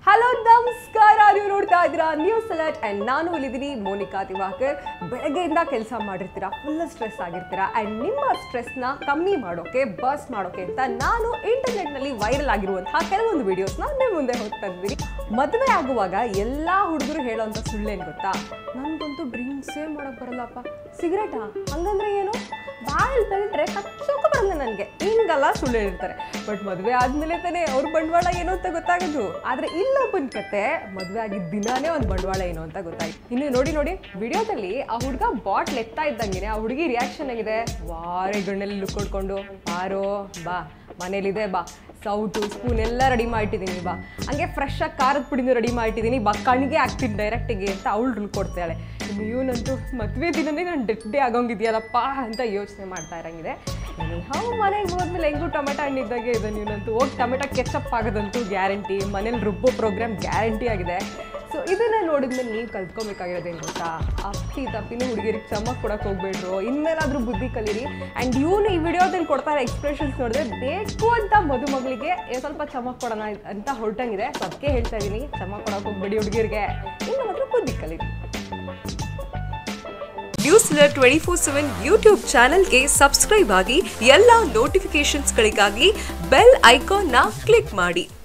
hello ನಮಸ್ಕಾರ ನೀವು ನೋಡ್ತಾ ಇದ್ದೀರಾ ನ್ಯೂಸ್ ಅಲರ್ಟ್ ಅಂಡ್ ನಾನು ಇಲ್ಲಿದ್ದೀನಿ ಮೋನಿಕಾ ದಿವಾಕರ್ ಬೆಳಗ್ಗೆಯಿಂದ ಕೆಲಸ ಮಾಡಿರ್ತೀರಾ ಫುಲ್ ಸ್ಟ್ರೆಸ್ ಆಗಿರ್ತೀರಾ ಅಂಡ್ ನಿಮ್ಮ ಸ್ಟ್ರೆಸ್ನ ಕಮ್ಮಿ ಮಾಡೋಕೆ ಬಸ್ ಮಾಡೋಕೆ ಅಂತ ನಾನು ಇಂಟರ್ನೆಟ್ನಲ್ಲಿ ವೈರಲ್ ಆಗಿರುವಂತಹ ಕೆಲವೊಂದು ವಿಡಿಯೋಸ್ನ ನಿಮ್ಮ ಮುಂದೆ ಹೋಗ್ತಾ ಇದ್ದೀನಿ ಮದುವೆ ಆಗುವಾಗ ಎಲ್ಲ ಹುಡುಗರು ಹೇಳೋಂಥ ಸುಳ್ಳೇನು ಗೊತ್ತಾ ನನಗಂತೂ ಡ್ರಿಂಕ್ಸೇ ಮಾಡೋಕೆ ಬರಲ್ಲಪ್ಪ ಸಿಗರೇಟಾ ಹಂಗಂದ್ರೆ ಏನು ಬಾಯಲ್ಲಿ ತಗೊಂಡ್ರೆ ಕಚ್ಚೋಕೆ ಬರಲ್ಲ ನನಗೆ ಹಿಂಗೆಲ್ಲ ಸುಳ್ಳು ಹೇಳಿರ್ತಾರೆ ಬಟ್ ಮದುವೆ ಆದ್ಮೇಲೆ ತಾನೇ ಅವ್ರ ಬಂಡವಾಳ ಏನು ಅಂತ ಗೊತ್ತಾಗೋದು ಆದ್ರೆ ಇಲ್ಲೊಬ್ಬನ ಕತೆ ಮದುವೆ ಆಗಿದ್ದ ದಿನಾನೇ ಒಂದು ಬಂಡವಾಳ ಏನು ಅಂತ ಗೊತ್ತಾಯ್ತು ಇನ್ನು ನೋಡಿ ನೋಡಿ ವಿಡಿಯೋದಲ್ಲಿ ಆ ಹುಡುಗ ಬಾಟ್ಲ್ ಎತ್ತಾ ಇದ್ದಂಗೆನೆ ಆ ಹುಡುಗಿ ರಿಯಾಕ್ಷನ್ ಆಗಿದೆ ವಾರೆ ಗಣ್ಣಲ್ಲಿ ಲುಕ್ ಕೊಡ್ಕೊಂಡು ಬಾರೋ ಬಾ ಮನೇಲಿದೆ ಬಾ ಸೌಟು ಸ್ಪೂನ್ ಎಲ್ಲ ರೆಡಿ ಮಾಡಿಟ್ಟಿದ್ದೀನಿ ಬಾ ಹಂಗೆ ಫ್ರೆಶ್ ಆಗಿ ಖಾರದ ಪುಡಿನೂ ರೆಡಿ ಮಾಡಿಟ್ಟಿದ್ದೀನಿ ಬಾ ಕಣ್ಣಿಗೆ ಹಾಕ್ತೀನಿ ಡೈರೆಕ್ಟಿಗೆ ಅಂತ ಅವಳು ಕೊಡ್ತಾಳೆ ಇನ್ನು ಇವನಂತೂ ಮದುವೆ ದಿನನೇ ನಾನು ಡೆಡ್ಡೆ ಆಗೋಂಗಿದೆಯಲ್ಲಪ್ಪ ಅಂತ ಯೋಚನೆ ಮಾಡ್ತಾ ಇರಂಗಿದೆ ಹೌ ಮನೆಗೆ ಹೋದ್ಮೇಲೆ ಹೆಂಗೂ ಟೊಮೆಟೊ ಹಣ್ಣಿದ್ದಾಗೆ ಇದೆ ನೀನಂತೂ ಹೋಗಿ ಟೊಮೆಟೊ ಕೆಚಪ್ ಆಗೋದಂತೂ ಗ್ಯಾರಂಟಿ ಮನೇಲಿ ರುಬ್ಬೋ ಪ್ರೋಗ್ರಾಮ್ ಗ್ಯಾರಂಟಿ ಆಗಿದೆ ಸೊ ಇದನ್ನ ನೋಡಿದ್ಮೇಲೆ ನೀವು ಕಲ್ತ್ಕೊಬೇಕಾಗಿರೋದೇನು ಗೊತ್ತಾ ಅಪ್ಪಿ ತಪ್ಪಿನೂ ಹುಡುಗಿರಿಗೆ ಚಮಕ್ ಕೊಡಕ್ಕೆ ಹೋಗ್ಬೇಡ್ರು ಇನ್ಮೇಲಾದ್ರೂ ಬುದ್ಧಿ ಕಲೀರಿ ಆ್ಯಂಡ್ ಇವನು ಈ ವಿಡಿಯೋದಲ್ಲಿ ಕೊಡ್ತಾರೆ ಎಕ್ಸ್ಪ್ರೆಷನ್ಸ್ ನೋಡಿದ್ರೆ ಬೇಕು ಅಂತ ಮದುಮಗಳಿಗೆ ಏ ಸ್ವಲ್ಪ ಚಮಕ್ ಕೊಡೋಣ ಅಂತ ಹೊರಟಂಗಿದೆ ಸೊ ಅದಕ್ಕೆ ಹೇಳ್ತಾ ಇದ್ದೀನಿ ಚಮಕ್ ಕೊಡಕ್ಕೆ ಹೋಗ್ಬೇಡಿ ಹುಡುಗಿರಿಗೆ ಇನ್ನು ಮಾತ್ರ ಬುದ್ಧಿ ಕಲೀರಿ news twenty four seven YouTube ಚಾನೆಲ್ಗೆ ಸಬ್ಸ್ಕ್ರೈಬ್ ಆಗಿ ಎಲ್ಲ ನೋಟಿಫಿಕೇಶನ್ಸ್ಗಳಿಗಾಗಿ ಬೆಲ್ ಐಕಾನ್ನ ಕ್ಲಿಕ್ ಮಾಡಿ